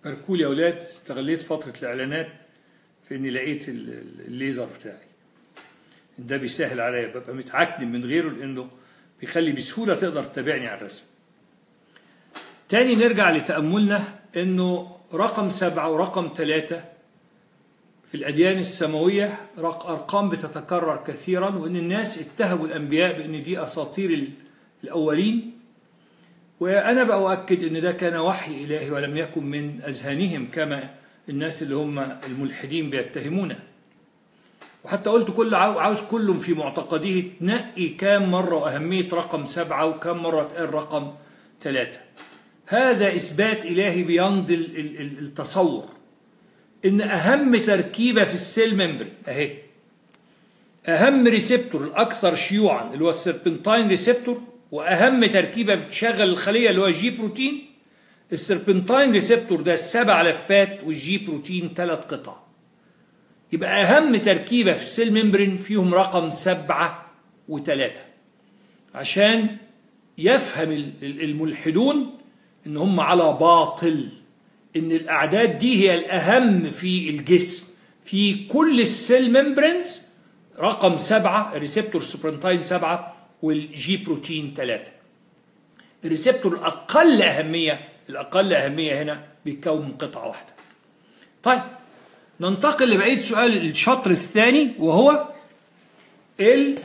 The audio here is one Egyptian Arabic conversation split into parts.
باركول يا اولاد استغليت فتره الاعلانات في اني لقيت ال- ال- الليزر بتاعي ده بيسهل عليا ببقى متعكن من غيره لانه بيخلي بسهوله تقدر تتابعني على الرسم تاني نرجع لتأملنا انه رقم سبعة ورقم ثلاثة في الأديان السماوية رق- أرقام بتتكرر كثيرا وإن الناس اتهموا الأنبياء بأن دي أساطير ال- الأولين وأنا بأؤكد أن ده كان وحي إلهي ولم يكن من أذهانهم كما الناس اللي هم الملحدين بيتهمونه وحتى قلت كل عاو- عاوز كل في معتقده تنقي كام مرة وأهمية رقم سبعة وكم مرة تقال رقم ثلاثة هذا إثبات إلهي بيمضي ال- ال- ال- التصور إن أهم تركيبة في السيل ممبرين أهي أهم ريسبتور الأكثر شيوعا اللي هو السيربنتاين ريسبتور وأهم تركيبة بتشغل الخلية اللي هو الجي بروتين السيربنتاين ريسبتور ده السبع لفات والجي بروتين ثلاث قطع يبقى أهم تركيبة في السيل ممبرين فيهم رقم سبعة وثلاثة عشان يفهم ال- ال- الملحدون ان هم على باطل ان الاعداد دي هي الاهم في الجسم في كل السيل ممبرينز رقم سبعة الريسبتور سوبرنتاين سبعة والجي بروتين ثلاثة الريسبتور الأقل أهمية الأقل أهمية هنا بيتكون من قطعة واحدة طيب ننتقل لبقية سؤال الشطر الثاني وهو ال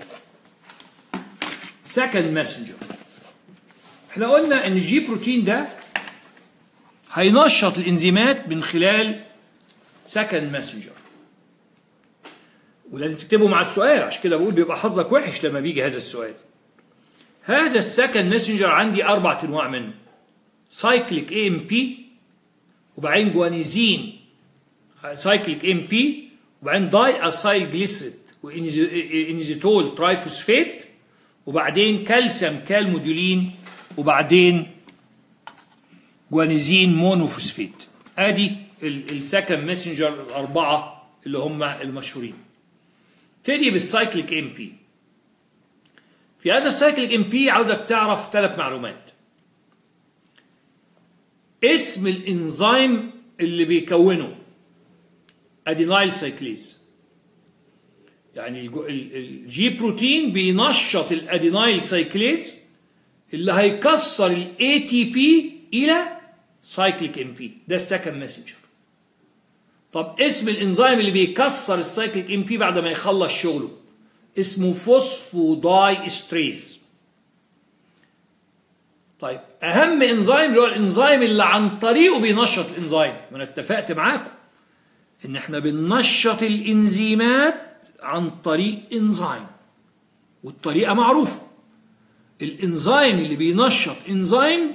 second messenger احنا قلنا ان الجي بروتين ده هينشط الانزيمات من خلال سكند ماسنجر ولازم تكتبه مع السؤال عشان كده بقول بيبقى حظك وحش لما بيجي هذا السؤال هذا السكند ماسنجر عندي اربع انواع منه سايكليك اي ام بي وبعدين جوانيزين سايكليك ام بي وبعدين داي اسايل جليسريد وانيزيتول ترايفوسفيت وبعدين كالسيوم كالموديولين وبعدين جوانيزين مونوفوسفيت ادي السكند ماسنجر الاربعه اللي هم المشهورين تبتدي بالسايكليك ام بي في هذا السايكليك ام بي عاوزك تعرف ثلاث معلومات اسم الانزيم اللي بيكونه ادينايل سايكليز يعني الجو- ال- الجي بروتين بينشط الادينايل سايكليز اللي هيكسر الاي تي بي الى سايكليك ام بي ده السكند ماسنجر طب اسم الانزيم اللي بيكسر السايكليك ام بي بعد ما يخلص شغله اسمه فوسفوداي استريز طيب اهم انزيم اللي هو الانزيم اللي عن طريقه بينشط الانزيم ما انا اتفقت معاكم ان احنا بننشط الانزيمات عن طريق انزيم والطريقه معروفه الانزيم اللي بينشط انزيم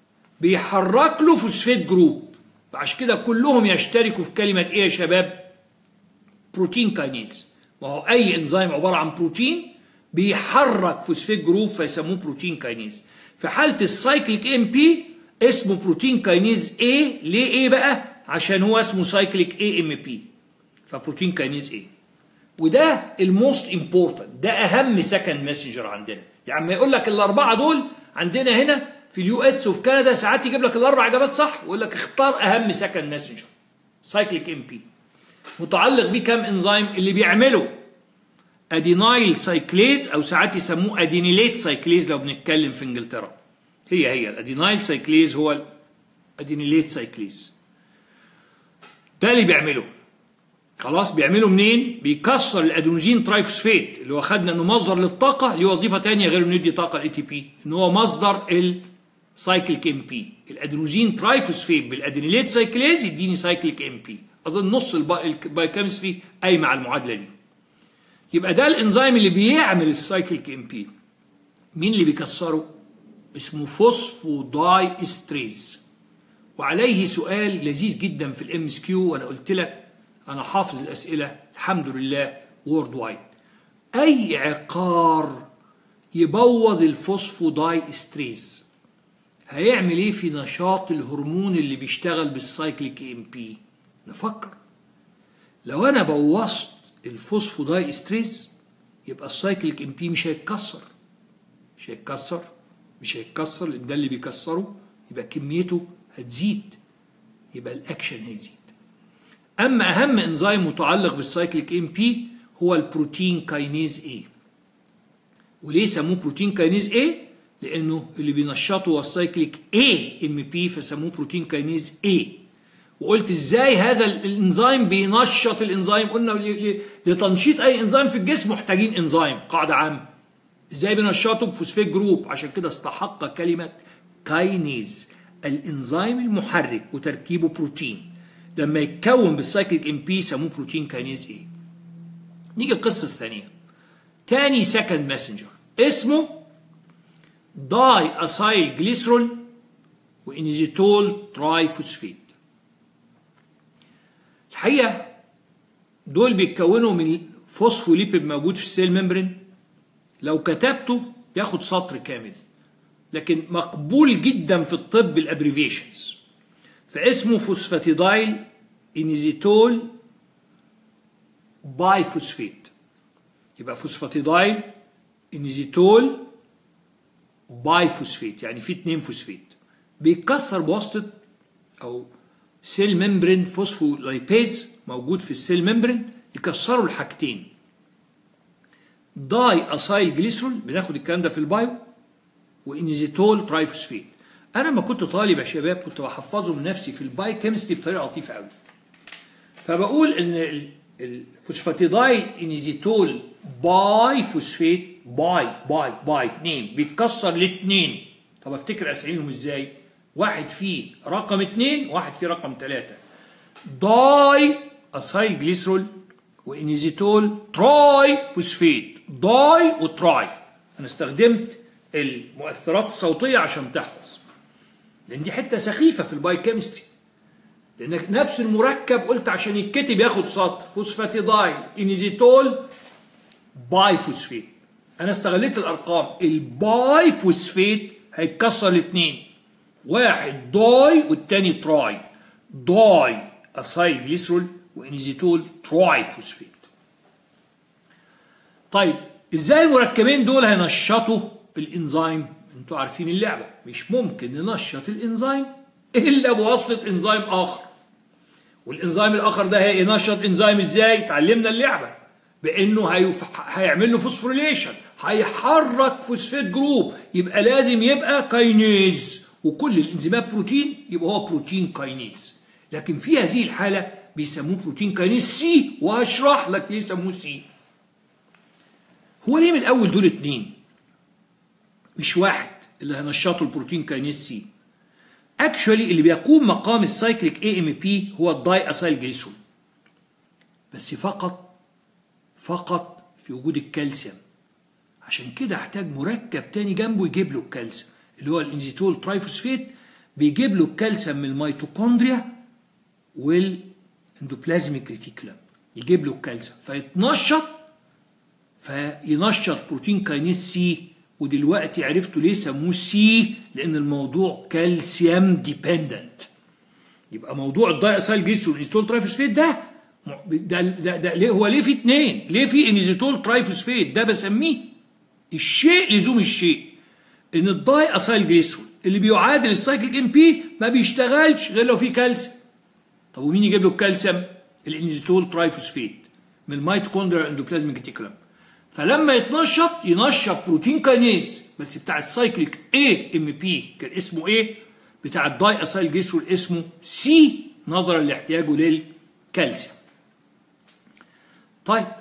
بيحرك له فوسفيت جروب فعشان كده كلهم يشتركوا في كلمه ايه يا شباب بروتين كاينيز ما هو اي انزيم عباره عن بروتين بيحرك فوسفيت جروب فيسموه بروتين كاينيز في حاله السايكليك ام بي اسمه بروتين كاينيز ايه ليه ايه بقى عشان هو اسمه سايكليك اي ام بي فبروتين كاينيز ايه وده الموست امبورتنت ده اهم سكند ماسنجر عندنا يعني ما يقول لك الاربعه دول عندنا هنا في اليو اس وفي كندا ساعات يجيب لك الاربع اجابات صح ويقول لك اختار اهم سكند ماسنجر سايكليك ام بي متعلق بيه كام انزيم اللي بيعمله ادينايل سايكليز او ساعات يسموه ادينيليت سايكليز لو بنتكلم في انجلترا هي هي الادينايل سايكليز هو الادينيليت سايكليز ده اللي بيعمله خلاص بيعمله منين؟ بيكسر الادينوزين ترايفوسفيت اللي هو خدنا انه مصدر للطاقه ليه وظيفه ثانيه غير انه يدي طاقه الاي تي بي ان هو مصدر السايكليك ام بي الادينوزين ترايفوسفيت بالادينيليت سايكليز يديني سايكليك ام بي اظن نص البا- البايوكيمستري قايمه على المعادله دي يبقى ده الانزيم اللي بيعمل السايكليك ام بي مين اللي بيكسره؟ اسمه فوسفوداي استريز وعليه سؤال لذيذ جدا في الام اس كيو وانا قلت لك انا حافظ الاسئله الحمد لله وورد وايد اي عقار يبوظ الفوسفوداي استريز هيعمل ايه في نشاط الهرمون اللي بيشتغل بالسايكليك ام بي نفكر لو انا بوظت الفوسفوداي استريز يبقى السايكليك ام بي مش هيتكسر مش هيتكسر مش هيتكسر لان ده اللي بيكسره يبقى كميته هتزيد يبقى الاكشن هيزيد اما اهم انزيم متعلق بالسايكليك ام بي هو البروتين كاينيز اي وليه سموه بروتين كاينيز اي لانه اللي بينشطه هو السايكليك اي ام بي فسموه بروتين كاينيز اي وقلت ازاي هذا الانزيم بينشط الانزيم قلنا لتنشيط اي انزيم في الجسم محتاجين انزيم قاعده عامه ازاي بنشطه بفوسفيت جروب عشان كده استحق كلمه كاينيز الانزيم المحرك وتركيبه بروتين لما يتكون بالسايكليك ام بي سموه بروتين كاينيز اي نيجي القصه الثانيه تاني سكند ماسنجر اسمه داي اسايل جليسرول وانيزيتول تراي فوسفيت الحقيقه دول بيتكونوا من فوسفوليبيد موجود في السيل ممبرين لو كتبته ياخد سطر كامل لكن مقبول جدا في الطب الابريفيشنز فاسمه فوسفاتيدايل انيزيتول باي فوسفيت يبقى فوسفاتيدايل انيزيتول باي فوسفيت يعني في اتنين فوسفيت بيتكسر بواسطه او سيل ممبرين فوسفولايبيز موجود في السيل ممبرين يكسروا الحاجتين داي اسايل جليسرول بناخد الكلام ده في البايو وانيزيتول ترايفوسفيت انا ما كنت طالب يا شباب كنت بحفظهم نفسي في الباي كيمستري بطريقه لطيفه قوي فبقول ان الفوسفاتيدايل انيزيتول باي فوسفيت باي باي باي اتنين بيتكسر لاتنين طب افتكر اساميهم ازاي واحد فيه رقم اتنين واحد فيه رقم تلاتة داي اسايل جليسرول وانيزيتول تراي فوسفيت داي وتراي انا استخدمت المؤثرات الصوتية عشان تحفظ لان دي حتة سخيفة في الباي كيمستري لان نفس المركب قلت عشان يتكتب ياخد سطر فوسفاتيدايل انيزيتول باي فوسفيت انا استغليت الارقام الباي فوسفيت هيتكسر الاثنين واحد داي والتاني تراي داي اسايل جليسرول وانيزيتول تراي فوسفيت طيب ازاي المركبين دول هينشطوا الانزيم انتوا عارفين اللعبه مش ممكن ننشط الانزيم الا بواسطه انزيم اخر والانزيم الاخر ده هينشط انزيم ازاي اتعلمنا اللعبه بانه هيف... هيعمل له فوسفوريليشن هيحرك فوسفات جروب يبقى لازم يبقى كاينيز وكل الانزيمات بروتين يبقى هو بروتين كاينيز لكن في هذه الحاله بيسموه بروتين كاينيز سي وهشرح لك ليه سموه سي هو ليه من الاول دول اتنين مش واحد اللي هنشطوا البروتين كاينيز سي اكشولي اللي بيقوم مقام السايكليك اي ام بي هو الداي اسايل جليسرول بس فقط فقط في وجود الكالسيوم عشان كده احتاج مركب تاني جنبه يجيب له الكالسيوم اللي هو الانزيتول ترايفوسفيت بيجيب له الكالسيوم من الميتوكوندريا والاندوبلازميك ريتيكولم يجيب له الكالسيوم فيتنشط فينشط بروتين كاينيز سي ودلوقتي عرفتوا ليه سموه سي لان الموضوع كالسيوم ديبندنت يبقى موضوع الدايسايل جيس والانستول ترايفوسفيت ده ده, ده, ده ليه هو ليه في اثنين ليه في انيزيتول ترايفوسفيت ده بسميه الشيء لزوم الشيء ان الداي اسايل جليسرول اللي بيعادل السايكليك ام بي ما بيشتغلش غير لو في كالسيوم طب ومين يجيب له الكالسيوم الانيزيتول ترايفوسفيت من الميتوكوندريا اندوبلازميك ريتيكولم فلما يتنشط ينشط بروتين كاينيز بس بتاع السايكليك اي ام بي كان اسمه ايه بتاع الداي اسايل جليسرول اسمه سي نظرا لاحتياجه للكالسيوم طيب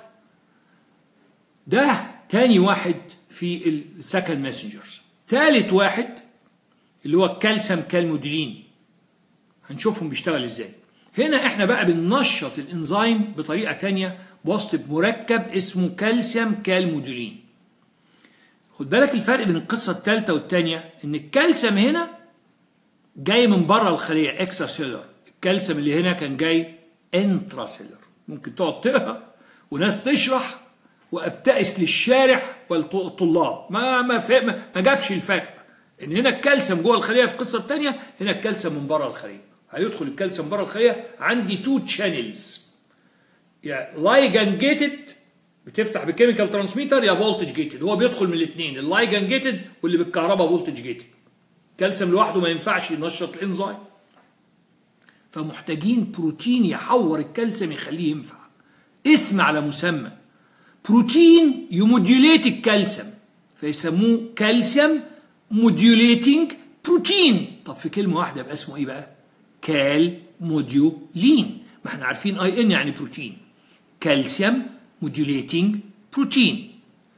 ده تاني واحد في السكند ماسنجرز تالت واحد اللي هو الكالسيوم كالموديلين هنشوفهم بيشتغل ازاي هنا احنا بقى بننشط الانزيم بطريقه تانية بواسطه مركب اسمه كالسيوم كالموديلين خد بالك الفرق بين القصه الثالثه والثانيه ان الكالسيوم هنا جاي من بره الخليه اكسترا سيلر الكالسيوم اللي هنا كان جاي انترا سيلر ممكن تقعد تقرا وناس تشرح وابتئس للشارح والطلاب ما ما ما, ما جابش الفرق ان هنا الكالسيوم جوه الخليه في القصه الثانيه هنا الكالسيوم من بره الخليه هيدخل الكالسيوم بره الخليه عندي تو تشانلز يا لايجان جيتد بتفتح بكيميكال ترانسميتر يا فولتج جيتد هو بيدخل من الاثنين اللايجان جيتد واللي بالكهرباء فولتج جيتد الكالسيوم لوحده ما ينفعش ينشط الانزيم فمحتاجين بروتين يحور الكالسيوم يخليه ينفع اسم على مسمى بروتين يموديوليت الكالسيوم فيسموه كالسيوم موديوليتنج بروتين طب في كلمه واحده يبقى اسمه ايه بقى كال موديولين ما احنا عارفين اي ان يعني بروتين كالسيوم موديوليتنج بروتين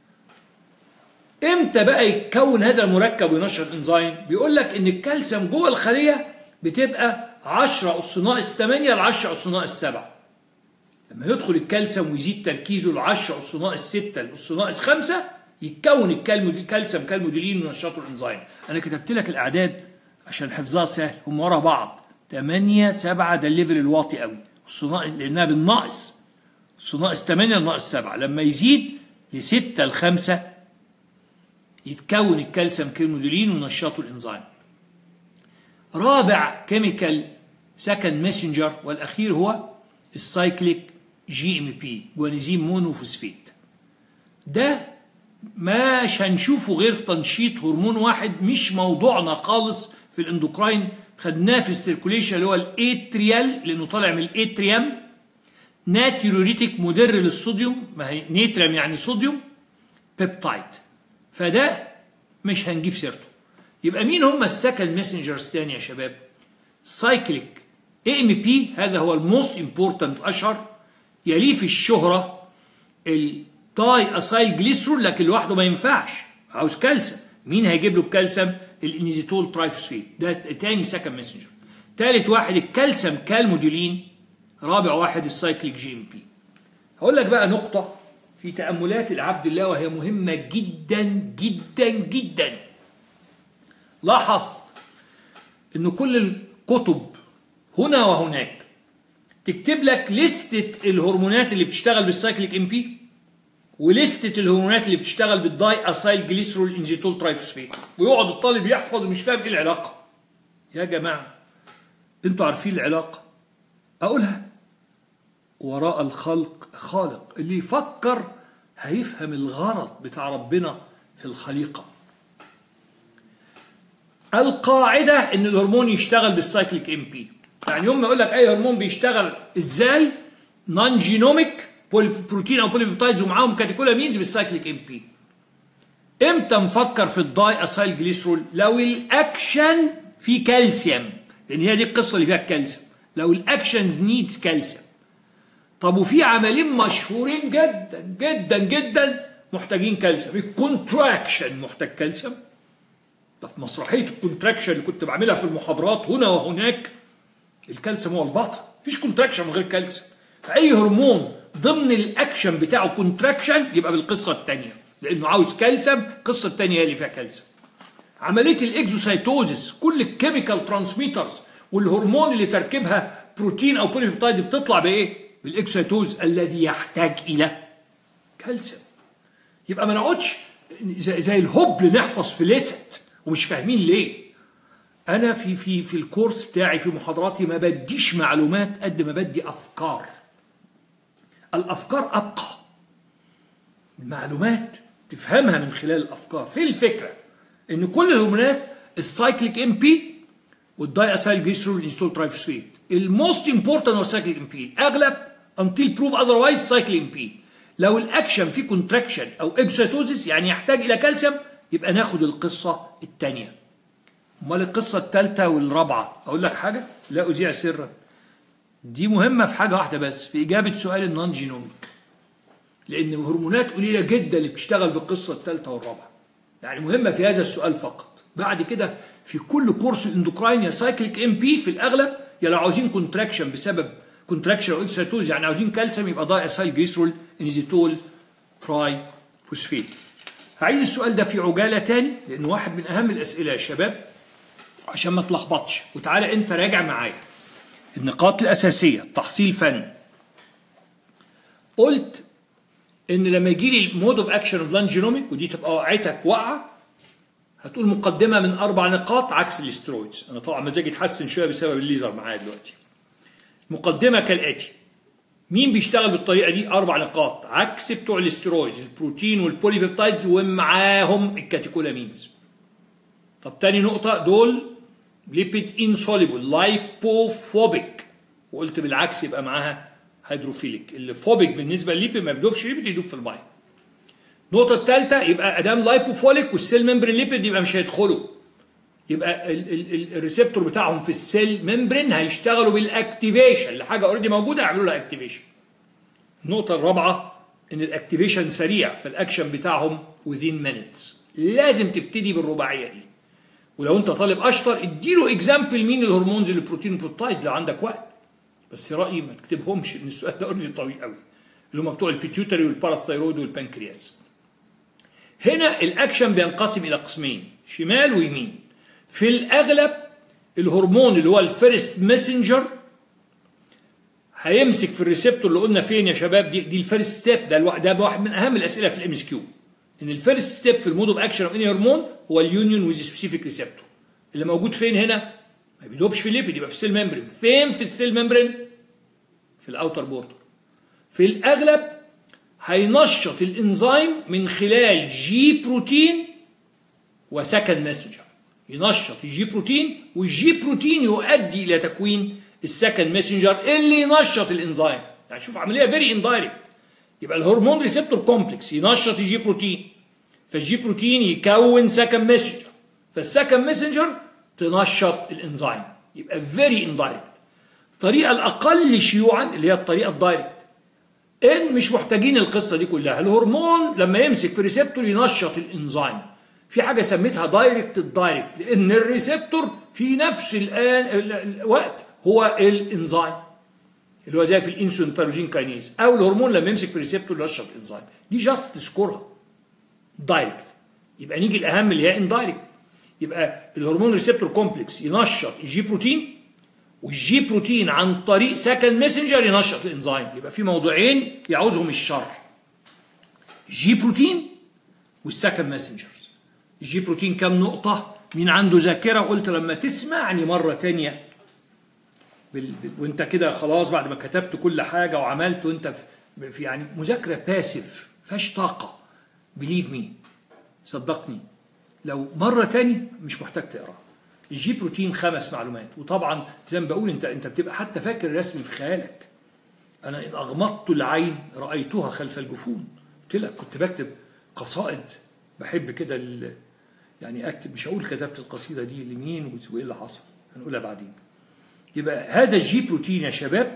امتى بقى يتكون هذا المركب وينشط انزيم بيقول لك ان الكالسيوم جوه الخليه بتبقى 10 اس ناقص 8 ل 10 اس ناقص 7 لما يدخل الكالسيوم ويزيد تركيزه ل 10 اس ناقص 6 ل اس ناقص 5 يتكون الكالسيوم كالموديلين وينشطوا الانزيم انا كتبت لك الاعداد عشان حفظها سهل هم ورا بعض 8 7 ده الليفل الواطي قوي لانها بالناقص اس ناقص 8 لناقص 7 لما يزيد ل 6 ل 5 يتكون الكالسيوم كالموديلين وينشطوا الانزيم رابع كيميكال سكند ميسنجر والاخير هو السايكليك جي ام بي جوانزيم مونوفوسفيت ده مش هنشوفه غير في تنشيط هرمون واحد مش موضوعنا خالص في الاندوكراين خدناه في السيركوليشن اللي هو الاتريال لانه طالع من الاتريام ناتيوريتيك مدر للصوديوم ما هي نيتريم يعني صوديوم بيبتايد فده مش هنجيب سيرته يبقى مين هم السكند ميسنجرز تاني يا شباب سايكليك اي ام بي هذا هو الموست امبورتنت اشهر يليه في الشهره الداي اسايل جليسرول لكن لوحده ما ينفعش عاوز كالسيوم مين هيجيب له الكالسيوم الانيزيتول ترايفوسفيت ده تاني سكند ميسنجر تالت واحد الكالسيوم كالموديولين رابع واحد السايكليك جي ام بي هقول لك بقى نقطه في تاملات العبد الله وهي مهمه جدا جدا جدا لاحظ ان كل الكتب هنا وهناك تكتب لك لستة الهرمونات اللي بتشتغل بالسايكليك ام بي ولستة الهرمونات اللي بتشتغل بالداي اسايل جليسرول انجيتول ترايفوسفيت ويقعد الطالب يحفظ ومش فاهم ايه العلاقة يا جماعة انتوا عارفين العلاقة اقولها وراء الخلق خالق اللي يفكر هيفهم الغرض بتاع ربنا في الخليقه القاعدة إن الهرمون يشتغل بالسايكليك ام بي يعني يوم ما يقول لك أي هرمون بيشتغل إزاي نون جينوميك بروتين أو بوليبيبتايدز ومعاهم كاتيكولامينز بالسايكليك ام بي امتى نفكر في الداي اسايل جليسرول لو الاكشن فيه كالسيوم لان هي دي القصه اللي فيها الكالسيوم لو الاكشنز نيدز كالسيوم طب وفي عملين مشهورين جدا جدا جدا محتاجين كالسيوم الكونتراكشن محتاج كالسيوم ده في مسرحيه الكونتراكشن اللي كنت بعملها في المحاضرات هنا وهناك الكالسيوم هو البطل مفيش كونتراكشن من غير كالسيوم فاي هرمون ضمن الاكشن بتاعه كونتراكشن يبقى بالقصه الثانيه لانه عاوز كالسيوم القصه الثانيه هي اللي فيها كالسيوم عمليه الاكزوسايتوزس كل الكيميكال ترانسميترز والهرمون اللي تركيبها بروتين او بوليبيبتايد بتطلع بايه بالاكسيتوز الذي يحتاج الى كالسيوم يبقى ما نقعدش زي, زي الهبل نحفظ في ليست ومش فاهمين ليه انا في في في الكورس بتاعي في محاضراتي ما بديش معلومات قد ما بدي افكار الافكار ابقى المعلومات تفهمها من خلال الافكار في الفكره ان كل الهرمونات السايكليك ام بي والداي اسايل جليسرول انستول ترايفوسفيت الموست امبورتنت هو السايكليك ام بي الاغلب until prove otherwise سايكليك ام بي لو الاكشن فيه كونتراكشن او اكسيتوزيس يعني يحتاج الى كالسيوم يبقى ناخد القصه الثانيه امال القصه الثالثه والرابعه اقول لك حاجه لا اذيع سرا دي مهمه في حاجه واحده بس في اجابه سؤال النون جينوميك لان هرمونات قليله جدا اللي بتشتغل بالقصه الثالثه والرابعه يعني مهمه في هذا السؤال فقط بعد كده في كل كورس الاندوكراين يا سايكليك ام بي في الاغلب يا لو عاوزين كونتراكشن بسبب كونتراكشن او اكسيتوز يعني عاوزين كالسيوم يبقى داي اسايل جليسرول انيزيتول تراي فوسفيت هعيد السؤال ده في عجاله تاني لانه واحد من اهم الاسئله يا شباب عشان ما تلخبطش وتعالى انت راجع معايا النقاط الاساسيه تحصيل فن قلت ان لما يجي لي المود اوف اكشن اوف لان جينوميك ودي تبقى وقعتك وقعه هتقول مقدمه من اربع نقاط عكس الاسترويدز انا طبعا مزاجي اتحسن شويه بسبب الليزر معايا دلوقتي مقدمه كالاتي مين بيشتغل بالطريقه دي اربع نقاط عكس بتوع الاسترويدز البروتين والبوليبيبتايدز ومعاهم الكاتيكولامينز طب تاني نقطه دول ليبيد انسوليبل لايبوفوبيك وقلت بالعكس يبقى معاها هيدروفيليك اللي فوبيك بالنسبه للليبيد ما بيدوبش ليبيد يدوب في الميه النقطه الثالثه يبقى ادام لايبوفوليك والسيل ممبرين ليبيد يبقى مش هيدخلوا يبقى ال ال ال الريسبتور بتاعهم في السيل ممبرين هيشتغلوا بالاكتيفيشن لحاجه اوريدي موجوده يعملوا لها اكتيفيشن النقطه الرابعه ان الاكتيفيشن سريع فالاكشن بتاعهم within minutes لازم تبتدي بالرباعيه دي ولو انت طالب اشطر اديله اكزامبل مين الهرمونز اللي بروتين بروتايدز لو عندك وقت بس رايي ما تكتبهمش ان السؤال ده اوريدي طويل قوي اللي هم بتوع البيتيوتري والباراثايرويد والبنكرياس هنا الاكشن بينقسم الى قسمين شمال ويمين في الاغلب الهرمون اللي هو الفيرست ماسنجر هيمسك في الريسبتور اللي قلنا فين يا شباب دي دي الفيرست ستيب ده الو... ده واحد من اهم الاسئله في الام اس كيو ان الفيرست ستيب في المود اوف اكشن اوف اني هرمون هو اليونيون ويز سبيسيفيك ريسبتور اللي موجود فين هنا ما بيدوبش في الليبيد يبقى في السيل ممبرين فين في السيل ممبرين في الاوتر بوردر في الاغلب هينشط الانزيم من خلال جي بروتين وسكند ماسنجر ينشط الجي بروتين والجي بروتين يؤدي الى تكوين السكند ماسنجر اللي ينشط الانزيم يعني شوف عمليه فيري اندايركت يبقى الهرمون ريسبتور كومبلكس ينشط الجي بروتين فالجي بروتين يكون سكند ماسنجر فالسكند ماسنجر تنشط الانزيم يبقى فيري اندايركت الطريقه الاقل شيوعا اللي هي الطريقه الدايركت ان مش محتاجين القصه دي كلها الهرمون لما يمسك في ريسبتور ينشط الانزيم في حاجه سميتها دايركت الدايركت لان الريسبتور في نفس الان الوقت هو الانزيم اللي هو زي في الانسولين تاروجين كاينيز او الهرمون لما يمسك في الريسبتور ينشط الانزيم دي جاست تذكرها دايركت يبقى نيجي الاهم اللي هي اندايركت يبقى الهرمون ريسبتور كومبلكس ينشط الجي بروتين والجي بروتين عن طريق سكند ماسنجر ينشط الانزيم يبقى في موضوعين يعوزهم الشرح الجي بروتين والسكند ماسنجرز الجي بروتين كام نقطة مين عنده ذاكرة قلت لما تسمعني مرة تانية بال... بال... وانت كده خلاص بعد ما كتبت كل حاجة وعملت وانت في, في يعني مذاكرة باسف فيهاش طاقة بليف مي صدقني لو مرة تاني مش محتاج تقرا الجي بروتين خمس معلومات وطبعا زي ما بقول انت انت بتبقى حتى فاكر الرسم في خيالك انا ان اغمضت العين رايتها خلف الجفون قلت لك كنت بكتب قصائد بحب كده ال... يعني اكتب مش هقول كتبت القصيده دي لمين وايه اللي حصل هنقولها بعدين يبقى هذا الجي بروتين يا شباب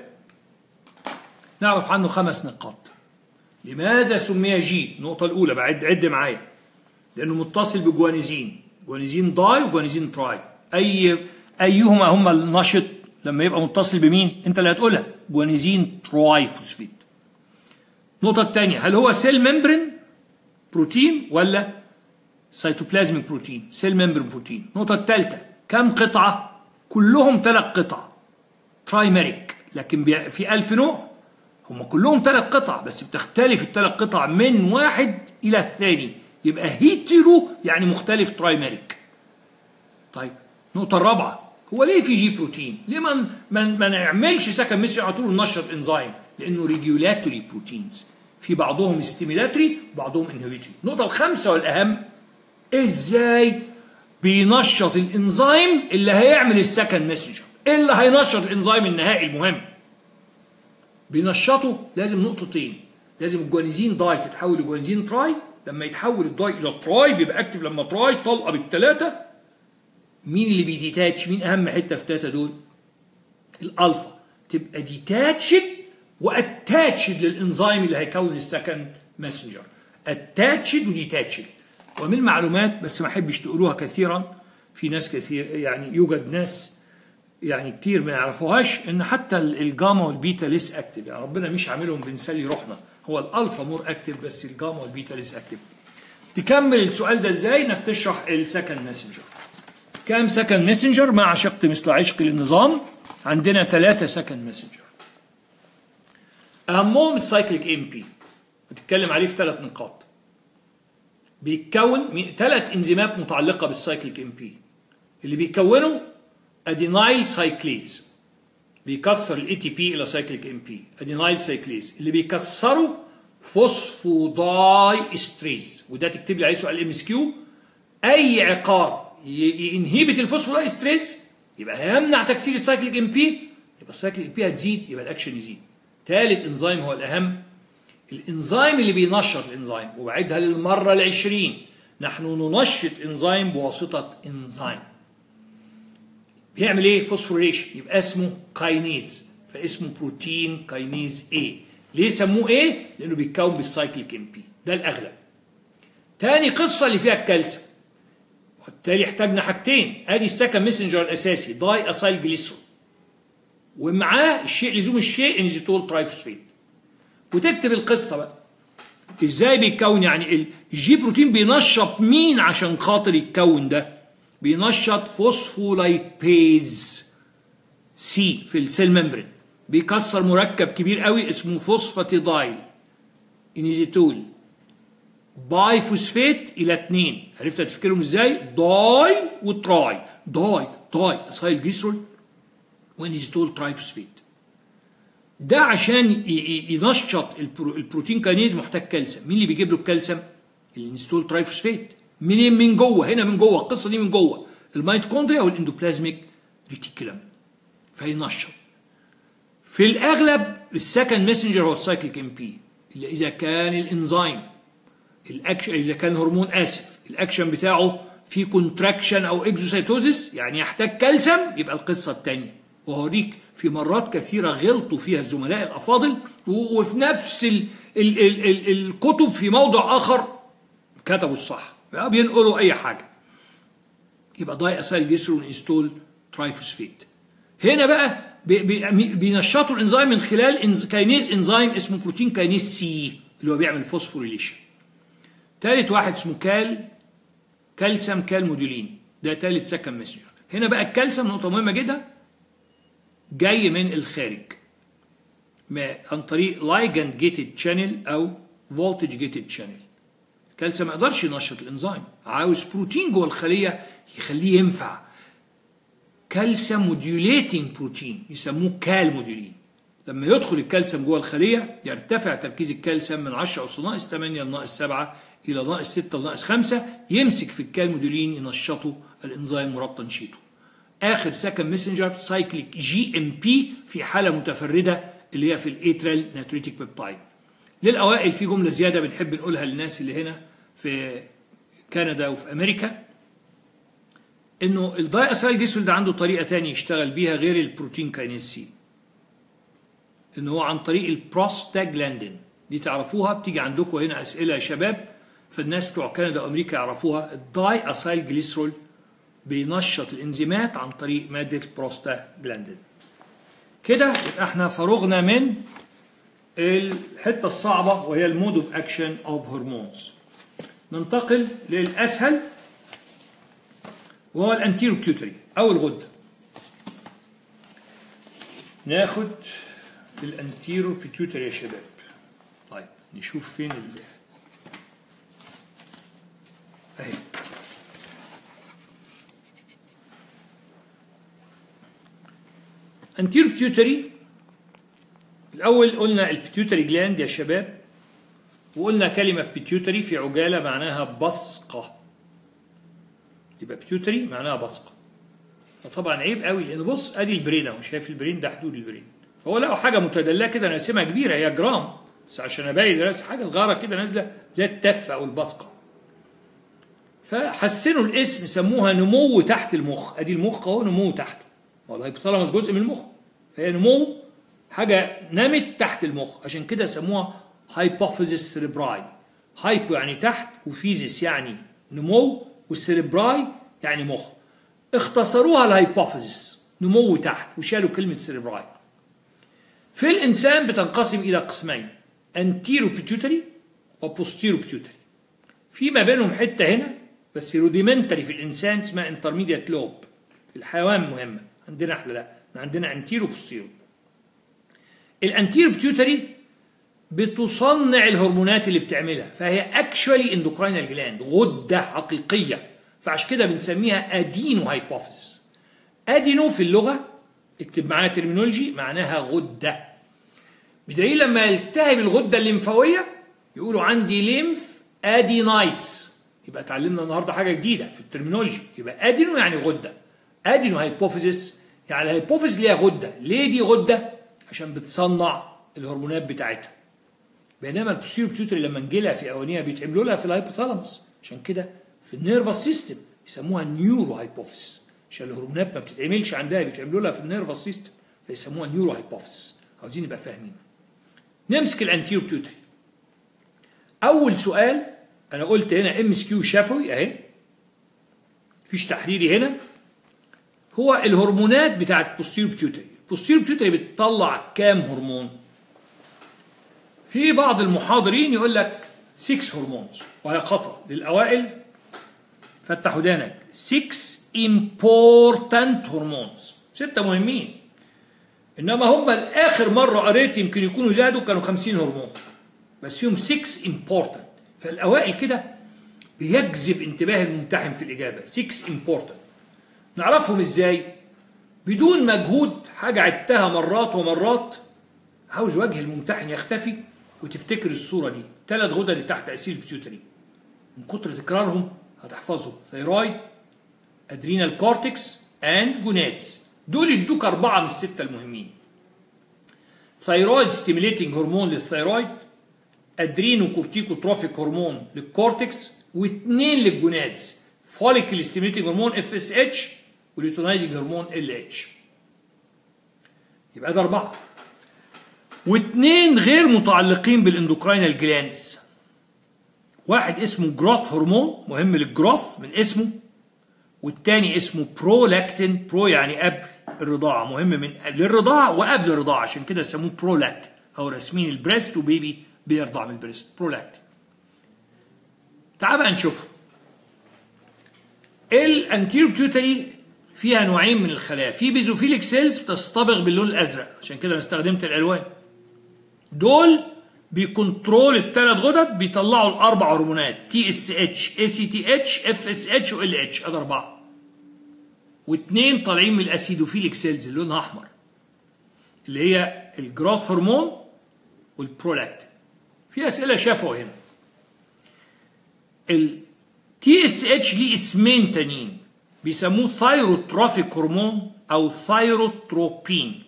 نعرف عنه خمس نقاط لماذا سمي جي النقطة الأولى بعد عد معايا لأنه متصل بجوانزين جوانزين داي وجوانزين تراي أي أيهما هما النشط لما يبقى متصل بمين أنت اللي هتقولها جوانزين تراي فوسفيت النقطة الثانية هل هو سيل ممبرين بروتين ولا سيتوبلازميك بروتين سيل ممبرين بروتين النقطة الثالثة كم قطعة كلهم ثلاث قطع ترايمريك لكن في ألف نوع هم كلهم ثلاث قطع بس بتختلف الثلاث قطع من واحد إلى الثاني يبقى هيترو يعني مختلف ترايمريك طيب النقطة الرابعة هو ليه في جي بروتين؟ ليه ما ما ما نعملش سكن ميسي على طول ننشط انزيم؟ لأنه ريجولاتوري بروتينز في بعضهم ستيميلاتوري وبعضهم انهبيتوري. النقطة الخامسة والأهم ازاي بينشط الانزيم اللي هيعمل السكند ميسنجر اللي هينشط الانزيم النهائي المهم بينشطه لازم نقطتين لازم الجوانزين داي تتحول لجوانزين تراي لما يتحول الداي الى تراي بيبقى اكتف لما تراي طلقه بالثلاثه مين اللي بيديتاتش مين اهم حته في الثلاثه دول الالفا تبقى ديتاتشد واتاتشد للانزيم اللي هيكون السكند ماسنجر اتاتشد وديتاتشد ومن المعلومات بس ما احبش تقولوها كثيرا في ناس كثير يعني يوجد ناس يعني كتير ما يعرفوهاش ان حتى الجاما والبيتا ليس اكتف يعني ربنا مش عاملهم بنسلي روحنا هو الالفا مور اكتف بس الجاما والبيتا ليس اكتف تكمل السؤال ده ازاي انك تشرح السكند ماسنجر كام سكند ماسنجر مع عشقت مثل عشق للنظام عندنا ثلاثة سكند ماسنجر اهمهم السايكليك ام بي بتتكلم عليه في ثلاث نقاط بيتكون ثلاث انزيمات متعلقه بالسايكليك ام بي اللي بيكونوا ادينايل سايكليز بيكسر الاي تي بي الى سايكليك ام بي ادينايل سايكليز اللي بيكسروا فوسفوداي استريز وده تكتب لي عليه سؤال ام اس كيو اي عقار ينهبت الفوسفوداي استريز يبقى هيمنع تكسير السايكليك ام بي يبقى السايكليك ام بي هتزيد يبقى الاكشن يزيد ثالث انزيم هو الاهم الانزيم اللي بينشط الانزيم وبعدها للمره العشرين نحن ننشط انزيم بواسطه انزيم بيعمل ايه فوسفوريشن يبقى اسمه كاينيز فاسمه بروتين كاينيز ايه ليه سموه ايه لانه بيتكون بالسايكليك ام بي ده الاغلب تاني قصه اللي فيها الكالسيوم وبالتالي احتاجنا حاجتين ادي السكن ميسنجر الاساسي داي اسايل جليسرول ومعاه الشيء لزوم الشيء انزيتول ترايفوسفيت وتكتب القصه بقى ازاي بيتكون يعني الجي بروتين بينشط مين عشان خاطر يتكون ده بينشط فوسفولايبيز سي في السيل ممبرين بيكسر مركب كبير قوي اسمه فوسفاتيدايل انيزيتول باي فوسفات الى 2 عرفت تفكرهم ازاي داي وتراي داي داي اسايل جليسرول وانيزيتول ترايفوسفات ده عشان ينشط البروتين كاينيز محتاج كالسيوم مين اللي بيجيب له الكالسيوم الانستول ترايفوسفات منين من جوه هنا من جوه القصه دي من جوه الميتوكوندريا والاندوبلازميك ريتيكولم فينشط في الاغلب السكند ميسنجر هو السايكليك ام بي اللي اذا كان الانزيم الاكشن اذا كان الهرمون اسف الاكشن بتاعه في كونتراكشن او اكزوسيتوزيس يعني يحتاج كالسيوم يبقى القصه الثانيه وهوريك في مرات كثيره غلطوا فيها الزملاء الافاضل وفي نفس ال ال ال ال الكتب في موضع اخر كتبوا الصح بينقلوا اي حاجه يبقى داي اسايل جيسرون انستول ترايفوسفيت هنا بقى بينشطوا الانزيم من خلال إنز كاينيز انزيم اسمه بروتين كاينيز سي اللي هو بيعمل فوسفوريليشن ثالث واحد اسمه كال كالسيوم كال موديولين ده ثالث سكن ميسنجر هنا بقى الكالسيوم نقطه مهمه جدا جاي من الخارج ما عن طريق لايجند جيتد شانل او فولتج جيتد شانل الكالسيوم ما يقدرش ينشط الانزيم عاوز بروتين جوه الخليه يخليه ينفع كالسيوم موديوليتنج بروتين يسموه كال موديولين لما يدخل الكالسيوم جوه الخليه يرتفع تركيز الكالسيوم من 10 أس ناقص 8 لناقص 7 الى ناقص 6 لناقص 5 يمسك في الكال موديولين ينشطه الانزيم مراد تنشيطه اخر سكند ميسنجر سايكليك جي ام بي في حاله متفرده اللي هي في الايترال ناتريتيك بيبتايد للاوائل في جمله زياده بنحب نقولها للناس اللي هنا في كندا وفي امريكا انه الداي اسايل جيسول ده عنده طريقه تانية يشتغل بيها غير البروتين كاينيز سي ان هو عن طريق البروستاجلاندين دي تعرفوها بتيجي عندكم هنا اسئله يا شباب فالناس بتوع كندا وامريكا يعرفوها الداي اسايل جليسرول بينشط الانزيمات عن طريق ماده البروستاجلاندين كده يبقى احنا فرغنا من الحته الصعبه وهي المود اوف اكشن اوف هرمونز ننتقل للاسهل وهو الانتيرو بيوتري او الغده ناخد الانتيرو بيتيوتري يا شباب طيب نشوف فين ال اهي انتيرو بيتيوتري الاول قلنا البيتيوتري جلاند يا شباب وقلنا كلمه بيتيوتري في عجاله معناها بصقه يبقى بيتيوتري معناها بصقه فطبعا عيب قوي لان بص ادي البرين اهو شايف البرين ده حدود البرين فهو لقوا حاجه متدليه كده راسمها كبيره هي جرام بس عشان ابين راسم حاجه صغيره كده نازله زي التفه او البصقه فحسنوا الاسم سموها نمو تحت المخ ادي المخ اهو نمو تحت والله الهيبوثالاموس جزء من المخ فهي نمو حاجه نمت تحت المخ عشان كده سموها هايبوفيزيس سيربراي هايبو يعني تحت وفيزيس يعني نمو والسيربراي يعني مخ اختصروها الهايبوفيزيس نمو تحت وشالوا كلمه سيربراي في الانسان بتنقسم الى قسمين انتيرو بيتيوتري وبوستيرو بيتيوتري في ما بينهم حته هنا بس روديمنتري في الانسان اسمها انترميديت لوب في الحيوان مهمه عندنا احنا لا عندنا انتيرو بوستيرو الانتيرو بيتيوتري بتصنع الهرمونات اللي بتعملها فهي اكشوالي اندوكراينال جلاند غده حقيقيه فعشان كده بنسميها ادينو هايبوفيزيس ادينو في اللغه اكتب معايا ترمينولوجي معناها غده بدليل لما يلتهب الغده الليمفاويه يقولوا عندي ليمف ادينايتس يبقى اتعلمنا النهارده حاجه جديده في الترمينولوجي يبقى ادينو يعني غده ادينو هايبوفيزيس يعني الهايبوفيز ليها غده ليه دي غده عشان بتصنع الهرمونات بتاعتها بينما البوستيريور بيتيوتري لما نجيلها في اوانيها بيتعملوا لها في الهايبوثالاموس عشان كده في النيرفس سيستم يسموها نيورو هايبوفيز عشان الهرمونات ما بتتعملش عندها بيتعملوا لها في النيرفس سيستم فيسموها نيورو هايبوفيز عاوزين نبقى فاهمين نمسك الانتيريور بيتيوتري اول سؤال انا قلت هنا ام اس كيو شفوي اهي مفيش تحريري هنا هو الهرمونات بتاعت بوستيريور بيتيوتري البوستيريور بيتيوتري بتطلع كام هرمون في بعض المحاضرين يقول لك 6 هرمونز وهي خطأ للأوائل فتح ودانك 6 important هرمونز ستة مهمين إنما هم الآخر مرة قريت يمكن يكونوا زادوا كانوا 50 هرمون بس فيهم 6 important فالأوائل كده بيجذب انتباه الممتحن في الإجابة 6 important نعرفهم إزاي بدون مجهود حاجة عدتها مرات ومرات عاوز وجه الممتحن يختفي وتفتكر الصورة دي ثلاث غدد اللي تحت تأثير البيتيوتري من كتر تكرارهم هتحفظهم ثيرويد ادرينال كورتكس اند جونادز دول يدوك أربعة من الستة المهمين ثيرويد ستيميليتنج هرمون للثيرويد ادرينو كورتيكو تروفيك هرمون للكورتكس واثنين للجونادز فوليكل ستيميليتنج هرمون اف اس اتش وليوتونايزنج هرمون ال اتش يبقى ده أربعة واثنين غير متعلقين بالاندوكراينال جلاندز واحد اسمه جروث هرمون مهم للجروث من اسمه والتاني اسمه برولاكتين برو يعني قبل الرضاعة مهم من للرضاعة وقبل الرضاعة عشان كده يسموه برولاكتين أو رسمين البريست وبيبي بيرضع من البريست برولاكتين تعال بقى نشوف الانتيرو بيوتري فيها نوعين من الخلايا في بيزوفيليك سيلز بتصطبغ باللون الازرق عشان كده انا استخدمت الالوان دول بيكنترول الثلاث غدد بيطلعوا الاربع هرمونات تي اس اتش اي سي تي اتش اف اس اتش وال اتش ادي اربعه واثنين طالعين من الاسيدوفيليك سيلز اللي لونها احمر اللي هي الجروث هرمون والبرولاكتين في اسئله شافوا هنا التي اس اتش ليه اسمين تانيين بيسموه ثايروتروفيك هرمون او ثايروتروبين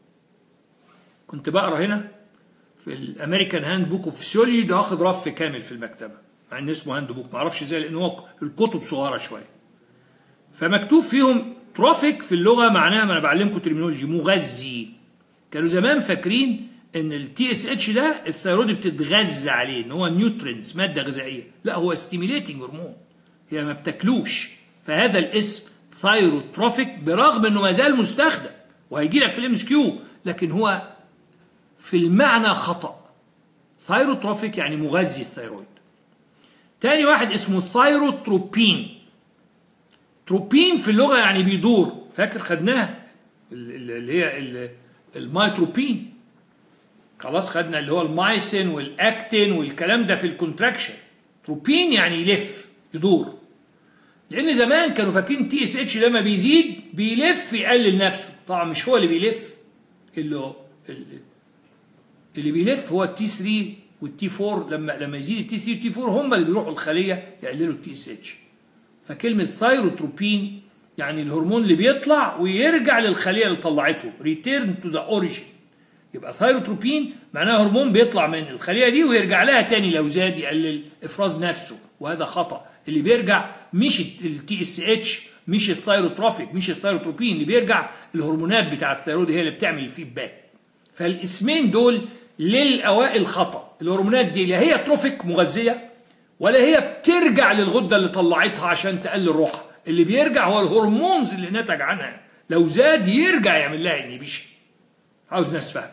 كنت بقرا هنا في الامريكان هاند بوك اوف فيسيولوجي ده واخد رف كامل في المكتبه مع ان اسمه هاند بوك معرفش ازاي لان هو الكتب صغيره شويه فمكتوب فيهم تروفيك في اللغه معناها ما انا بعلمكم ترمينولوجي مغذي كانوا زمان فاكرين ان التي اس اتش ده الثيرويد بتتغذى عليه ان هو نيوترينز ماده غذائيه لا هو ستيميليتنج هرمون هي ما بتاكلوش فهذا الاسم ثايروتروفيك برغم انه ما زال مستخدم وهيجي لك في الام اس كيو لكن هو في المعنى خطا ثايروتروفيك يعني مغذي الثيرويد تاني واحد اسمه ثايروتروبين تروبين في اللغه يعني بيدور فاكر خدناها اللي هي المايتروبين خلاص خدنا اللي هو المايسين والاكتين والكلام ده في الكونتراكشن تروبين يعني يلف يدور لان زمان كانوا فاكرين تي اس اتش لما بيزيد بيلف يقلل نفسه طبعا مش هو اللي بيلف اللي هو اللي بيلف هو التي 3 والتي 4 لما لما يزيد التي 3 والتي 4 هم اللي بيروحوا الخليه يقللوا التي اس اتش فكلمه ثايروتروبين يعني الهرمون اللي بيطلع ويرجع للخليه اللي طلعته ريتيرن تو ذا اوريجين يبقى ثايروتروبين معناها هرمون بيطلع من الخليه دي ويرجع لها تاني لو زاد يقلل افراز نفسه وهذا خطا اللي بيرجع مش التي اس اتش مش الثايروتروفيك مش الثايروتروبين اللي بيرجع الهرمونات بتاع الثيرويد هي اللي بتعمل الفيدباك فالاسمين دول للاوائل خطا الهرمونات دي لا هي تروفيك مغذيه ولا هي بترجع للغده اللي طلعتها عشان تقلل روحها اللي بيرجع هو الهرمونز اللي نتج عنها لو زاد يرجع يعمل لها انيبيشن عاوز ناس فاهم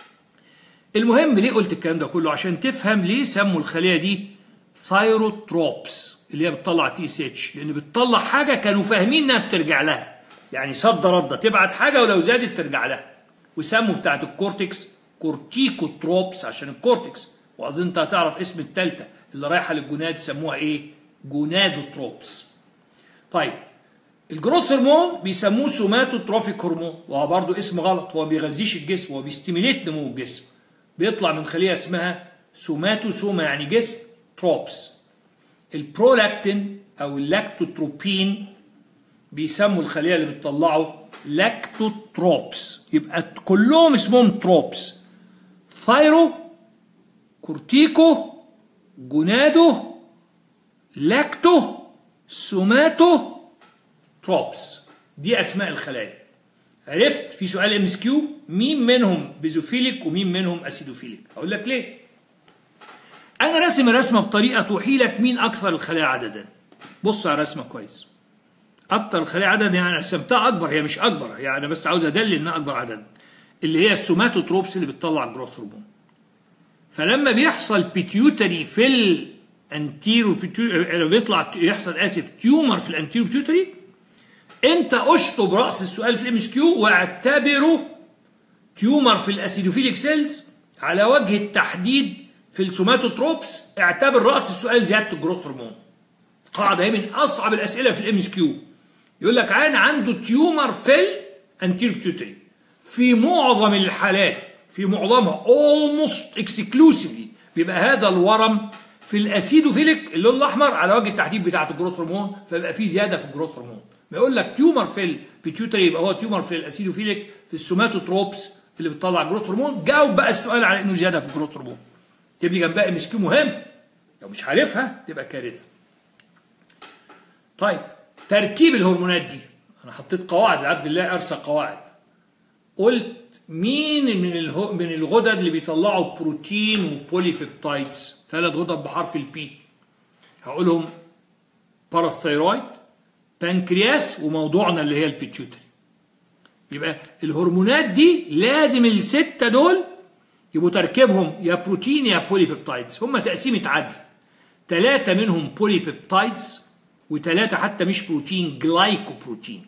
المهم ليه قلت الكلام ده كله عشان تفهم ليه سموا الخليه دي ثايروتروبس اللي هي بتطلع تي اس اتش لان بتطلع حاجه كانوا فاهمين انها بترجع لها يعني صد رده تبعت حاجه ولو زادت ترجع لها وسموا بتاعت الكورتكس كورتيكوتروبس عشان الكورتكس واظن انت هتعرف اسم الثالثه اللي رايحه للجوناد سموها ايه جونادوتروبس طيب الجروث هرمون بيسموه سوماتوتروفيك هرمون وهو برضه اسم غلط هو ما بيغذيش الجسم هو بيستيميليت نمو الجسم بيطلع من خليه اسمها سوماتوسوما يعني جسم تروبس البرولاكتين او اللاكتوتروبين بيسموا الخليه اللي بتطلعه لاكتوتروبس يبقى كلهم اسمهم تروبس ثايرو كورتيكو جونادو لاكتو سوماتو تروبس دي اسماء الخلايا عرفت في سؤال ام اس كيو مين منهم بيزوفيليك ومين منهم اسيدوفيليك اقول لك ليه انا راسم الرسمه بطريقه توحي لك مين اكثر الخلايا عددا بص على الرسمه كويس اكثر الخلايا عددا يعني رسمتها اكبر هي مش اكبر يعني انا بس عاوز ادلل انها اكبر عددا اللي هي السوماتوتروبس اللي بتطلع الجروث هرمون فلما بيحصل بيتيوتري في الانتيرو بيتيوتري بيطلع يحصل اسف تيومر في الانتيرو بيتيوتري انت اشطب راس السؤال في الام اس كيو واعتبره تيومر في الاسيدوفيليك سيلز على وجه التحديد في السوماتوتروبس اعتبر راس السؤال زياده الجروث هرمون قاعده هي من اصعب الاسئله في الام اس كيو يقول لك عين عنده تيومر في الانتيرو بيتيوتري في معظم الحالات في معظمها almost exclusively بيبقى هذا الورم في الاسيدوفيليك اللون الاحمر على وجه التحديد بتاعه الجروث هرمون فيبقى في زياده في الجروث هرمون ما يقول لك تيومر في البيتيوتري يبقى هو تيومر في الاسيدوفيليك في السوماتوتروبس اللي بتطلع جروث هرمون جاوب بقى السؤال على انه زياده في الجروث هرمون تبني جنبها ام اس كيو مهم لو مش عارفها تبقى كارثه طيب تركيب الهرمونات دي انا حطيت قواعد لعبد الله ارسى قواعد قلت مين من اله... من الغدد اللي بيطلعوا بروتين وبولي بيبتايدز ثلاث غدد بحرف البي هقولهم باراثايرويد بنكرياس وموضوعنا اللي هي البيتيوتري يبقى الهرمونات دي لازم الستة دول يبقوا تركيبهم يا بروتين يا بولي بيبتايدز هم تقسيمة عدل ثلاثة منهم بولي بيبتايدز وثلاثة حتى مش بروتين جلايكو بروتين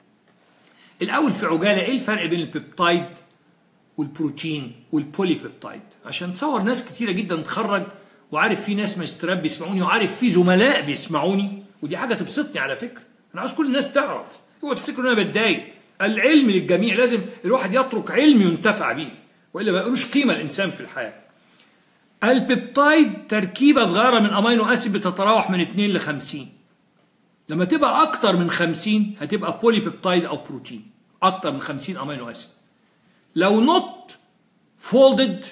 الأول في عجالة إيه الفرق بين البيبتايد والبروتين والبولي بيبتايد عشان تصور ناس كتيرة جدا تخرج وعارف في ناس ماجسترات بيسمعوني وعارف في زملاء بيسمعوني ودي حاجة تبسطني على فكرة أنا عاوز كل الناس تعرف اوعوا تفتكروا إن أنا بتضايق العلم للجميع لازم الواحد يترك علم ينتفع به والا ما يقولوش قيمه الانسان في الحياه. البيبتايد تركيبه صغيره من امينو اسيد بتتراوح من 2 ل 50. لما تبقى اكتر من 50 هتبقى بولي بيبتايد او بروتين. اكتر من 50 امينو اسيد. لو نوت فولدد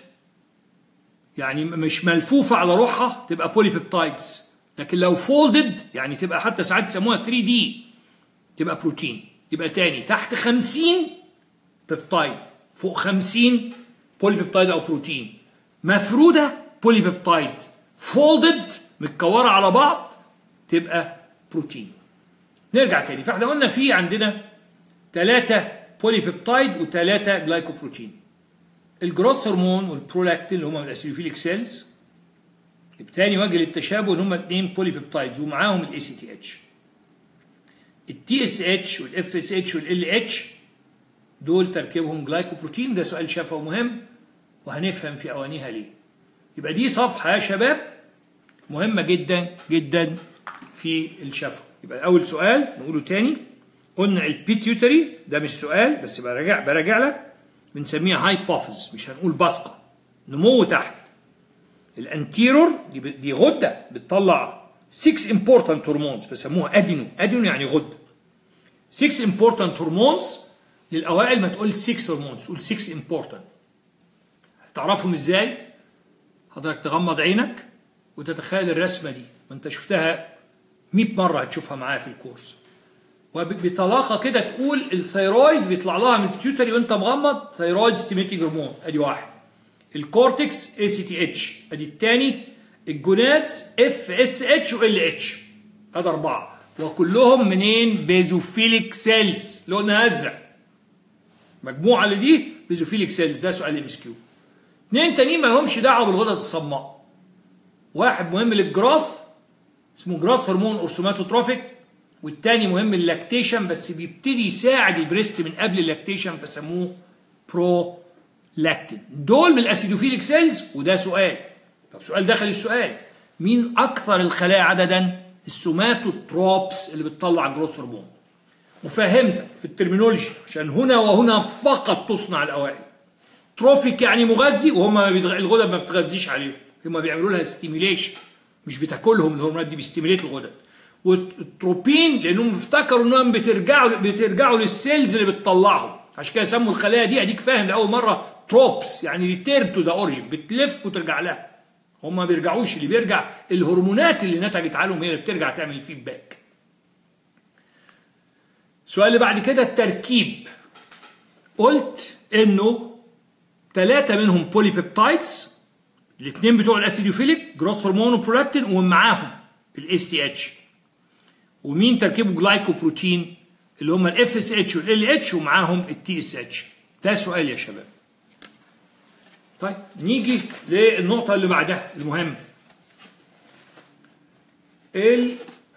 يعني مش ملفوفه على روحها تبقى بولي بيبتايدز. لكن لو فولدد يعني تبقى حتى ساعات يسموها 3 دي تبقى بروتين. يبقى تاني تحت 50 بيبتايد فوق 50 بولي بيبتايد او بروتين مفروده بولي بيبتايد فولدد متكوره على بعض تبقى بروتين نرجع تاني فاحنا قلنا في عندنا ثلاثة بولي بيبتايد وثلاثة جلايكوبروتين الجروث هرمون والبرولاكتين اللي هم من الاسيلوفيليك سيلز تاني وجه للتشابه ان هم اثنين بولي بيبتايدز ومعاهم الاي سي تي اتش التي اس اتش والاف اس اتش والال اتش دول تركيبهم جلايكوبروتين ده سؤال شفوي مهم وهنفهم في اوانيها ليه يبقى دي صفحه يا شباب مهمه جدا جدا في الشفوي يبقى اول سؤال نقوله تاني قلنا البيتيوتري ده مش سؤال بس براجع براجع لك بنسميها هايبوفيز مش هنقول بصقه نمو تحت الانتيرور دي, دي غده بتطلع 6 important هرمونز بيسموها ادينو ادينو يعني غده 6 important هرمونز للاوائل ما تقول 6 هرمونز تقول 6 important تعرفهم ازاي حضرتك تغمض عينك وتتخيل الرسمه دي ما انت شفتها 100 مره هتشوفها معايا في الكورس وبطلاقه كده تقول الثيرويد بيطلع لها من البيتيوتري وانت مغمض ثيرويد ستيميتنج هرمون ادي واحد الكورتكس اي سي تي اتش ادي الثاني الجوناتس اف اس اتش وال اتش ادي اربعه وكلهم منين بيزوفيليك سيلز لونها ازرق مجموعه اللي دي بيزوفيليك سيلز ده سؤال ام اس كيو اثنين تانيين ما لهمش دعوه بالغدد الصماء واحد مهم للجراث اسمه جراث هرمون اورسوماتوتروفيك والتاني مهم للاكتيشن بس بيبتدي يساعد البريست من قبل اللاكتيشن فسموه برو لاكتين دول من الاسيدوفيليك سيلز وده سؤال طب سؤال داخل السؤال مين اكثر الخلايا عددا السوماتوتروبس اللي بتطلع جروث هرمون وفهمتك في الترمينولوجي عشان هنا وهنا فقط تصنع الاوائل تروفيك يعني مغذي وهم ما بيتغ... الغدد ما بتغذيش عليهم هم بيعملوا لها ستيميليشن مش بتاكلهم الهرمونات دي بيستيميليت الغدد والتروبين لانهم افتكروا انهم بترجعوا بترجعوا للسيلز اللي بتطلعهم عشان كده سموا الخلايا دي اديك فاهم لاول مره تروبس يعني ريتيرن تو ذا اوريجن بتلف وترجع لها هم ما بيرجعوش اللي بيرجع الهرمونات اللي نتجت عنهم هي اللي بترجع تعمل فيدباك السؤال اللي بعد كده التركيب قلت انه ثلاثه منهم بولي بيبتايدز الاثنين بتوع الاسيديوفيليك جروث هرمون وبرولاكتين ومعاهم الاس تي اتش ومين تركيبه جلايكوبروتين اللي هم الاف اس اتش والال اتش ومعاهم التي اس اتش ده سؤال يا شباب طيب نيجي للنقطة اللي بعدها المهم ال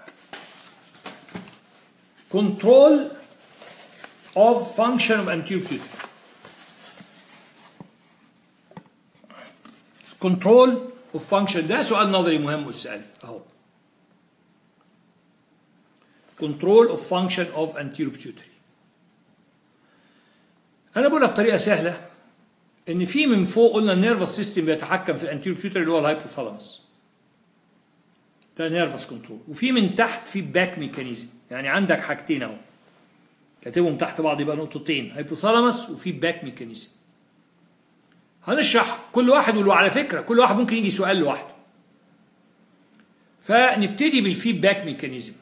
control of function of anterior pituitary control of function ده سؤال نظري مهم والسؤال اهو control of function of anterior pituitary انا بقولها بطريقه سهله ان في من فوق قلنا النيرفس سيستم بيتحكم في الانتيريور بيوتري اللي هو الهايبوثالاموس ده نيرفس كنترول وفي من تحت في باك ميكانيزم يعني عندك حاجتين اهو كاتبهم تحت بعض يبقى نقطتين هايبوثالاموس وفي باك ميكانيزم هنشرح كل واحد وعلى فكره كل واحد ممكن يجي سؤال لوحده فنبتدي بالفيدباك ميكانيزم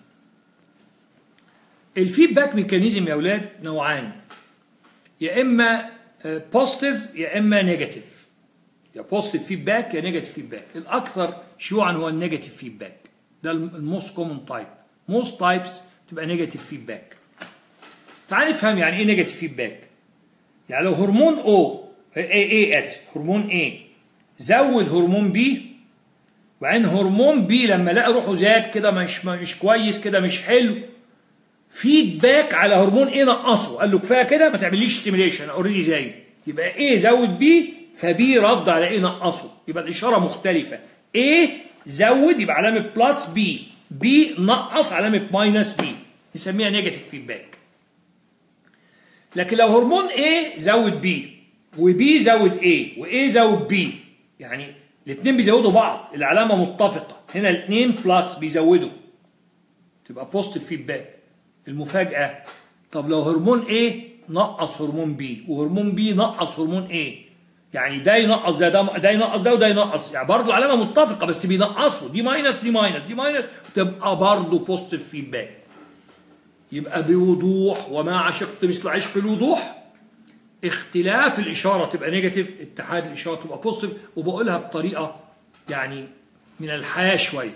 الفيدباك ميكانيزم يا اولاد نوعان يا اما بوزيتيف يا اما نيجاتيف يا بوزيتيف فيدباك يا نيجاتيف فيدباك الاكثر شيوعا هو النيجاتيف فيدباك ده الموست كومن تايب موست تايبس تبقى نيجاتيف فيدباك تعال نفهم يعني ايه نيجاتيف فيدباك يعني لو هرمون او اي اي اسف هرمون اي زود هرمون بي وبعدين هرمون بي لما لقى روحه زاد كده مش مش كويس كده مش حلو فيدباك على هرمون ايه نقصه قال له كفايه كده ما تعمليش ستيميليشن اوريدي زايد يبقى ايه زود بي فبي رد على ايه نقصه يبقى الاشاره مختلفه ايه زود يبقى علامه بلس بي بي نقص علامه ماينس بي نسميها نيجاتيف فيدباك لكن لو هرمون ايه زود بي وبي زود ايه وايه زود بي يعني الاثنين بيزودوا بعض العلامه متفقه هنا الاثنين بلس بيزودوا تبقى بوزيتيف فيدباك المفاجأة طب لو هرمون A نقص هرمون B وهرمون B نقص هرمون A يعني ده ينقص ده ده, ده ينقص ده وده ينقص يعني برضه علامة متفقة بس بينقصوا دي ماينس دي ماينس دي ماينس تبقى برضه بوزيتيف فيدباك يبقى بوضوح وما عشقت مثل عشق الوضوح اختلاف الإشارة تبقى نيجاتيف اتحاد الإشارة تبقى بوزيتيف وبقولها بطريقة يعني من الحياة شوية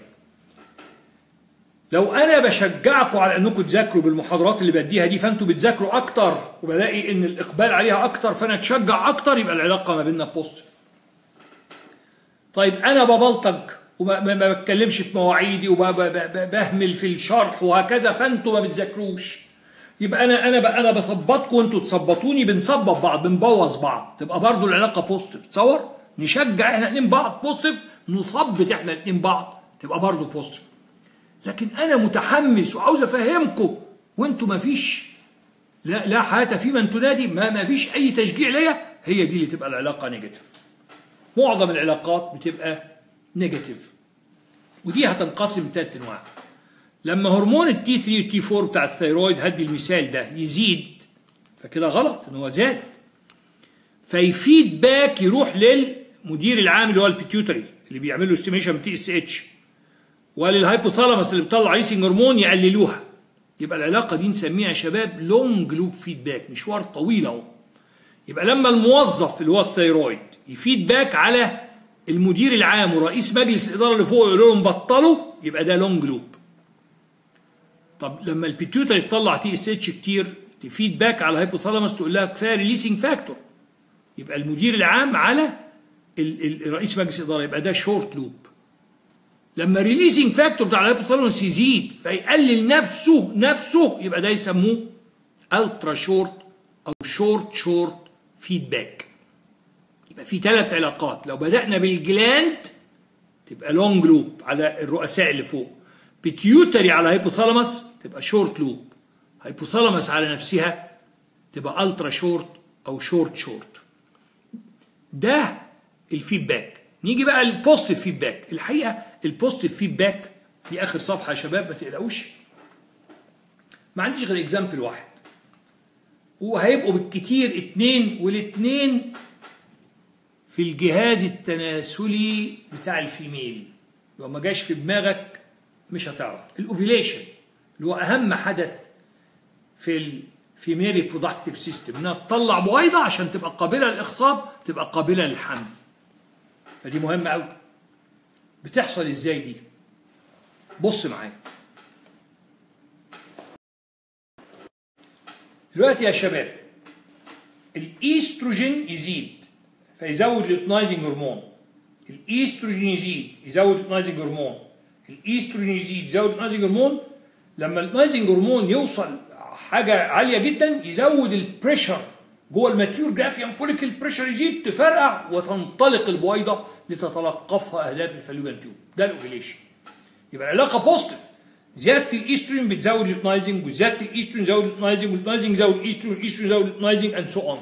لو انا بشجعكم على انكم تذاكروا بالمحاضرات اللي بديها دي فانتوا بتذاكروا اكتر وبلاقي ان الاقبال عليها اكتر فانا اتشجع اكتر يبقى العلاقه ما بيننا بوزيتيف طيب انا ببلطج وما بتكلمش في مواعيدي وبهمل في الشرح وهكذا فانتوا ما بتذاكروش يبقى انا انا انا بثبطكم وانتوا تثبطوني بنثبط بعض بنبوظ بعض تبقى برضو العلاقه بوزيتيف تصور نشجع احنا الاثنين بعض بوزيتيف نثبط احنا الاثنين بعض تبقى برضو بوزيتيف لكن انا متحمس وعاوز افهمكم وانتوا ما فيش لا لا حياه في من تنادي ما ما فيش اي تشجيع ليا هي دي اللي تبقى العلاقه نيجاتيف معظم العلاقات بتبقى نيجاتيف ودي هتنقسم ثلاث انواع لما هرمون التي 3 والتي 4 بتاع الثيرويد هدي المثال ده يزيد فكده غلط ان هو زاد فيفيد باك يروح للمدير العام اللي هو البيتيوتري اللي بيعمل له استيميشن تي اس اتش وللهايبوثالاموس اللي بتطلع ريسنج هرمون يقللوها يبقى العلاقة دي نسميها يا شباب لونج لوب فيدباك مشوار طويل اهو يبقى لما الموظف اللي هو الثيرويد يفيد باك على المدير العام ورئيس مجلس الإدارة اللي فوق يقول لهم بطلوا يبقى ده لونج لوب طب لما البيتيوتري تطلع تي اس اتش كتير تفيد باك على الهايبوثالاموس تقول لها كفايه ريليسنج فاكتور يبقى المدير العام على رئيس مجلس الإدارة يبقى ده شورت لوب لما ريليسنج فاكتور بتاع الهايبوثالاموس يزيد فيقلل نفسه نفسه يبقى ده يسموه الترا شورت او شورت شورت فيدباك يبقى في ثلاث علاقات لو بدأنا بالجلاند تبقى لونج لوب على الرؤساء اللي فوق بيتيوتري على هايبوثالاموس تبقى شورت لوب هايبوثالاموس على نفسها تبقى الترا شورت او شورت شورت ده الفيدباك نيجي بقى البوزيتيف فيدباك الحقيقه البوزيتيف فيدباك دي اخر صفحه يا شباب ما تقلقوش ما عنديش غير اكزامبل واحد وهيبقوا بالكتير اتنين والاتنين في الجهاز التناسلي بتاع الفيميل لو ما جاش في دماغك مش هتعرف الاوفيليشن اللي هو اهم حدث في الفيميل ريبرودكتيف سيستم انها تطلع بويضه عشان تبقى قابله للاخصاب تبقى قابله للحمل فدي مهمه قوي بتحصل ازاي دي بص معايا دلوقتي يا شباب الايستروجين يزيد فيزود الاوتنايزنج هرمون الايستروجين يزيد يزود الاوتنايزنج هرمون الايستروجين يزيد يزود الاوتنايزنج هرمون لما الاوتنايزنج هرمون يوصل حاجه عاليه جدا يزود البريشر جوه الماتيور جرافيان فوليكل البريشر يزيد تفرقع وتنطلق البويضه لتتلقفها اهداف الفالوبيان تيوب ده الاوفيليشن يبقى العلاقه بوزيتيف زياده الايستروجين بتزود الاوتنايزنج وزياده الايستروجين يزود الاوتنايزنج والاوتنايزنج يزود الايستروجين الايستروجين يزود الاوتنايزنج اند سو اون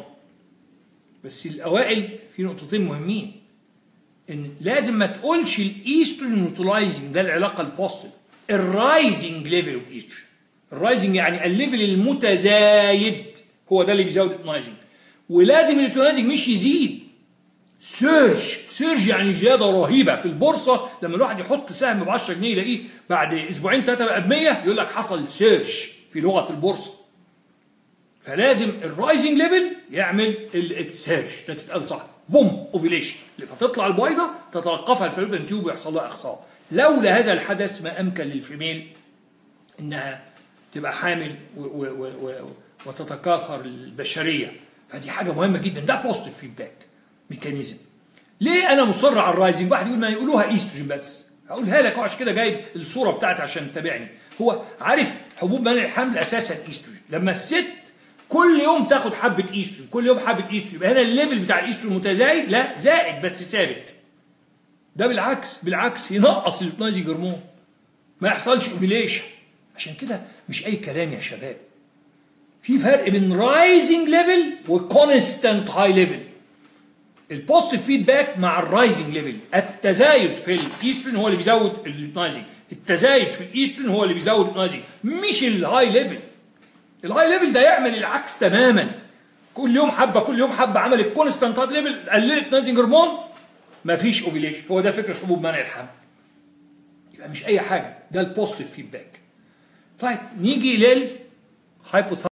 بس الاوائل في نقطتين مهمين ان لازم ما تقولش الايستروجين نيوترلايزنج ده العلاقه البوزيتيف الرايزنج ليفل اوف ايستروجين الرايزنج يعني الليفل المتزايد هو ده اللي بيزود الاوتنايزنج ولازم الاوتنايزنج مش يزيد سيرج سيرج يعني زياده رهيبه في البورصه لما الواحد يحط سهم ب 10 جنيه يلاقيه بعد اسبوعين ثلاثه بقى ب 100 يقول لك حصل سيرج في لغه البورصه فلازم الرايزنج ليفل يعمل السيرج ده تتقال صح بوم اوفيليشن فتطلع البويضه تتلقفها الفالوبيان تيوب ويحصل لها اخصاب لولا هذا الحدث ما امكن للفيميل انها تبقى حامل و و و و وتتكاثر البشريه فدي حاجه مهمه جدا ده بوزيتيف فيدباك ميكانيزم ليه انا مصر على الرايزنج واحد يقول ما يقولوها ايستروجين بس هقولها لك عشان كده جايب الصوره بتاعتي عشان تتابعني هو عارف حبوب منع الحمل اساسا ايستروجين لما الست كل يوم تاخد حبه ايستروجين كل يوم حبه ايستروجين يبقى هنا الليفل بتاع الايستروجين متزايد لا زائد بس ثابت ده بالعكس بالعكس ينقص الاوتنايزنج هرمون ما يحصلش اوفيليشن عشان كده مش اي كلام يا شباب في فرق بين رايزنج ليفل وكونستانت هاي ليفل البوزيتيف فيدباك مع الرايزنج ليفل التزايد في الايستروجين هو اللي بيزود الاوتنايزنج التزايد في الايستروجين هو اللي بيزود الاوتنايزنج مش الهاي ليفل الهاي ليفل ده يعمل العكس تماما كل يوم حبه كل يوم حبه عمل الكونستانت هاي ليفل قللت نايزنج هرمون مفيش اوفيليشن هو ده فكره حبوب منع الحمل يبقى مش اي حاجه ده البوزيتيف فيدباك طيب نيجي للهايبوثايرويد